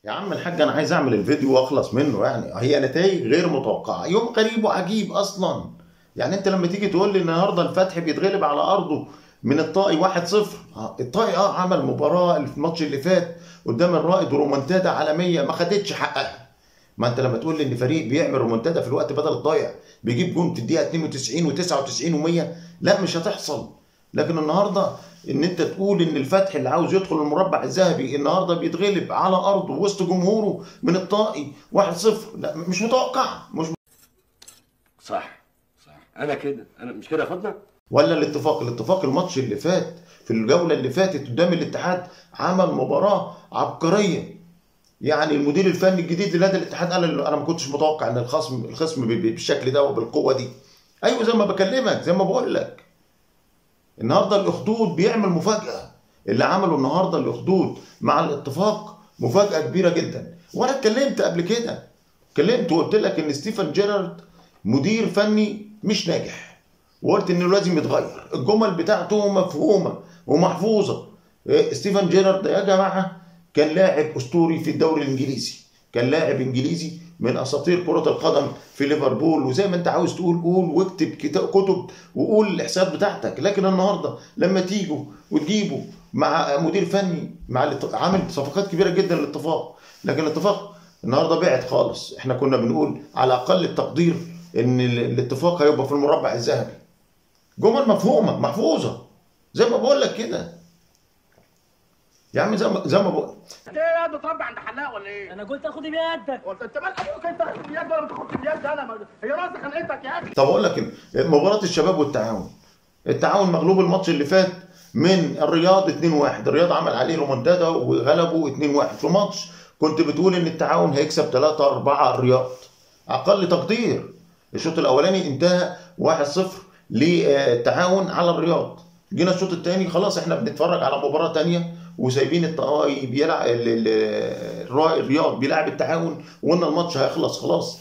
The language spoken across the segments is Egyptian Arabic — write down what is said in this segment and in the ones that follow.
يا عم الحاج انا عايز اعمل الفيديو واخلص منه يعني هي نتائج غير متوقعه يوم غريب وعجيب اصلا يعني انت لما تيجي تقول لي النهارده الفتح بيتغلب على ارضه من الطائي 1-0 آه، الطائي اه عمل مباراه الماتش اللي فات قدام الرائد ورومنتادا عالميه ما خدتش حقها ما انت لما تقول لي ان فريق بيعمل رومنتادا في الوقت بدل الضايع بيجيب جون في الدقيقه 92 و99 و100 لا مش هتحصل لكن النهارده ان انت تقول ان الفتح اللي عاوز يدخل المربع الذهبي النهارده بيتغلب على ارضه وسط جمهوره من الطائي 1-0 لا مش متوقع مش صح صح انا كده انا مش كده يا فاطمه ولا الاتفاق الاتفاق الماتش اللي فات في الجوله اللي فاتت قدام الاتحاد عمل مباراه عبقريه يعني المدير الفني الجديد لنادي الاتحاد قال انا ما كنتش متوقع ان الخصم الخصم ب- ب- بالشكل ده وبالقوه دي ايوه زي ما بكلمك زي ما بقول لك النهارده الاخدود بيعمل مفاجاه اللي عمله النهارده الاخدود مع الاتفاق مفاجاه كبيره جدا وانا اتكلمت قبل كده اتكلمت وقلت لك ان ستيفن جيرارد مدير فني مش ناجح وقلت انه لازم يتغير الجمل بتاعته مفهومه ومحفوظه إيه، ستيفن جيرارد يا جماعه كان لاعب اسطوري في الدوري الانجليزي كان لاعب انجليزي من اساطير كره القدم في ليفربول وزي ما انت عاوز تقول قول واكتب كتا- كتب وقول الاحصائيات بتاعتك لكن النهارده لما تيجوا وتجيبوا مع مدير فني مع الات- عامل صفقات كبيره جدا للاتفاق لكن الاتفاق النهارده بعد خالص احنا كنا بنقول على اقل التقدير ان ال- الاتفاق هيبقى في المربع الذهبي جمل مفهومه محفوظه زي ما بقول لك كده يا عم زي ما زي ما بقول انت ايه يا بتربي عند حلاق ولا ايه؟ انا قلت اخد بيدك قلت انت مال ابوك انت تاخد بيد ولا ما تاخدش بيد انا ما- هي راسك خلقتك يا اخي طب اقول لك إن مباراه الشباب والتعاون التعاون مغلوب الماتش اللي فات من الرياض 2-1 الرياض عمل عليه رومنتادا وغلبه 2-1 في ماتش كنت بتقول ان التعاون هيكسب 3 4 الرياض اقل تقدير الشوط الاولاني انتهى 1-0 للتعاون على الرياض جينا الشوط الثاني خلاص احنا بنتفرج على مباراه ثانيه وسايبين الطوائي بيلعب ال- ال- الرا- الرياض بيلعب التعاون وقلنا الماتش هيخلص خلاص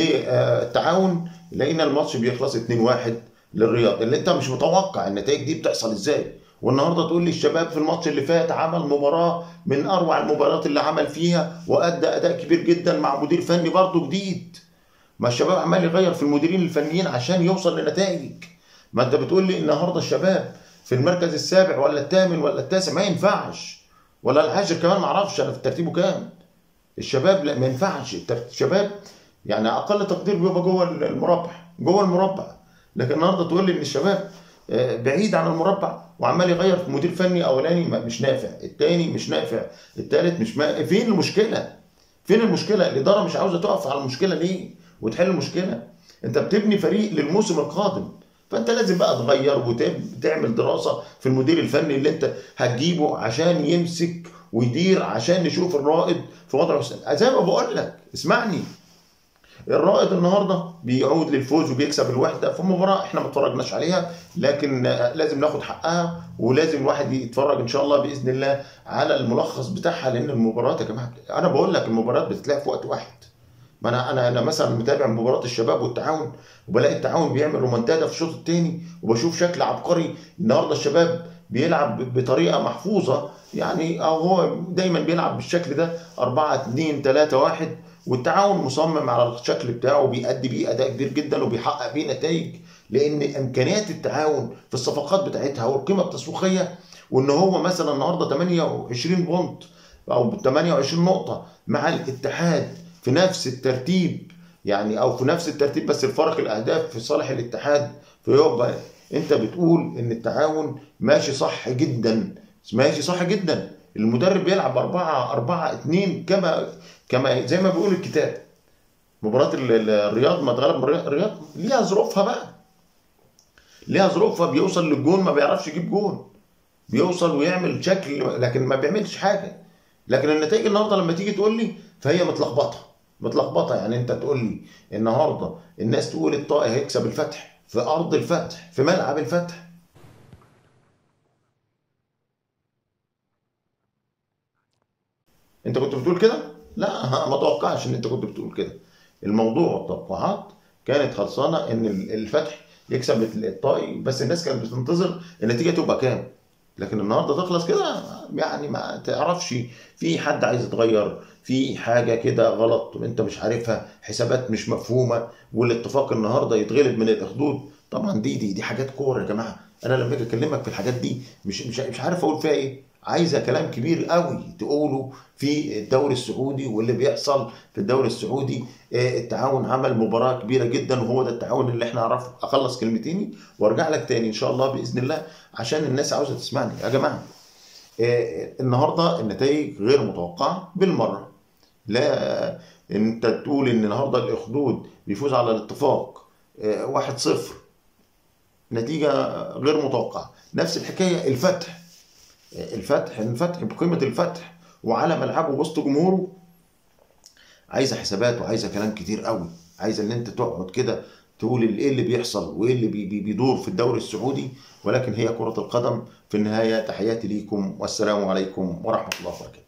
للتعاون لقينا الماتش بيخلص 2-1 للرياض اللي انت مش متوقع النتائج دي بتحصل ازاي والنهارده تقول لي الشباب في الماتش اللي فات عمل مباراه من اروع المباريات اللي عمل فيها وادى اداء كبير جدا مع مدير فني برضه جديد ما الشباب عمال يغير في المديرين الفنيين عشان يوصل لنتائج ما انت بتقول لي النهارده الشباب في المركز السابع ولا الثامن ولا التاسع ما ينفعش ولا العاشر كمان ما اعرفش انا في ترتيبه كام الشباب لا ما ينفعش التر- الشباب يعني اقل تقدير بيبقى جوه المربع جوه المربع لكن النهارده تقول لي ان الشباب آه، بعيد عن المربع وعمال يغير في مدير فني اولاني ما- مش نافع الثاني مش نافع الثالث مش ما... فين المشكله فين المشكله الاداره مش عاوزه تقف على المشكله ليه وتحل المشكله انت بتبني فريق للموسم القادم فانت لازم بقى تغير وتعمل دراسه في المدير الفني اللي انت هتجيبه عشان يمسك ويدير عشان نشوف الرائد في وضعه السنة. زي ما بقول لك اسمعني الرائد النهارده بيعود للفوز وبيكسب الوحده في مباراه احنا ما اتفرجناش عليها لكن آه، لازم ناخد حقها ولازم الواحد يتفرج ان شاء الله باذن الله على الملخص بتاعها لان المباريات يا جماعه انا بقول لك المباريات بتتلعب في وقت واحد ما انا انا انا مثلا متابع مباراه الشباب والتعاون وبلاقي التعاون بيعمل رومنتادا في الشوط الثاني وبشوف شكل عبقري النهارده الشباب بيلعب بطريقه محفوظه يعني او هو دايما بيلعب بالشكل ده 4 2 3 1 والتعاون مصمم على الشكل بتاعه وبيأدي بيه اداء كبير جدا وبيحقق بيه نتائج لان امكانيات التعاون في الصفقات بتاعتها والقيمه التسويقيه وان هو مثلا النهارده 28 بونت او 28 نقطه مع الاتحاد في نفس الترتيب يعني او في نفس الترتيب بس الفرق الاهداف في صالح الاتحاد فيبقى انت بتقول ان التعاون ماشي صح جدا ماشي صح جدا المدرب بيلعب 4 4 2 كما كما زي ما بيقول الكتاب مباراة ال- ال- الرياض ما اتغلب من الرياض الرياض ليها ظروفها بقى ليها ظروفها بيوصل للجون ما بيعرفش يجيب جون بيوصل ويعمل شكل لكن ما بيعملش حاجة لكن النتائج النهارده لما تيجي تقول لي فهي متلخبطة متلخبطة يعني انت تقول لي النهارده الناس تقول الطائي هيكسب الفتح في ارض الفتح في ملعب الفتح انت كنت بتقول كده؟ لا ما اتوقعش ان انت كنت بتقول كده الموضوع التوقعات كانت خلصانه ان ال- الفتح يكسب الطائي بس الناس كانت بتنتظر النتيجه تبقى كام لكن النهارده تخلص كده يعني ما تعرفش في حد عايز يتغير في حاجه كده غلط انت مش عارفها حسابات مش مفهومه والاتفاق النهارده يتغلب من الاخدود طبعا دي دي دي حاجات كوره يا جماعه انا لما اجي اكلمك في الحاجات دي مش مش مش عارف اقول فيها ايه عايزه كلام كبير قوي تقوله في الدوري السعودي واللي بيحصل في الدوري السعودي آه، التعاون عمل مباراه كبيره جدا وهو ده التعاون اللي احنا نعرفه اخلص كلمتيني وارجع لك تاني ان شاء الله باذن الله عشان الناس عاوزه تسمعني يا جماعه آه، النهارده النتائج غير متوقعه بالمره لا انت تقول ان النهارده الاخدود بيفوز على الاتفاق آه، 1-0 نتيجه غير متوقعه نفس الحكايه الفتح الفتح الفتح بقيمه الفتح وعلى ملعبه وسط جمهوره عايزه حسابات وعايزه كلام كتير قوي عايزه ان انت تقعد كده تقول ايه اللي بيحصل وايه اللي بي- بي- بيدور في الدوري السعودي ولكن هي كره القدم في النهايه تحياتي ليكم والسلام عليكم ورحمه الله وبركاته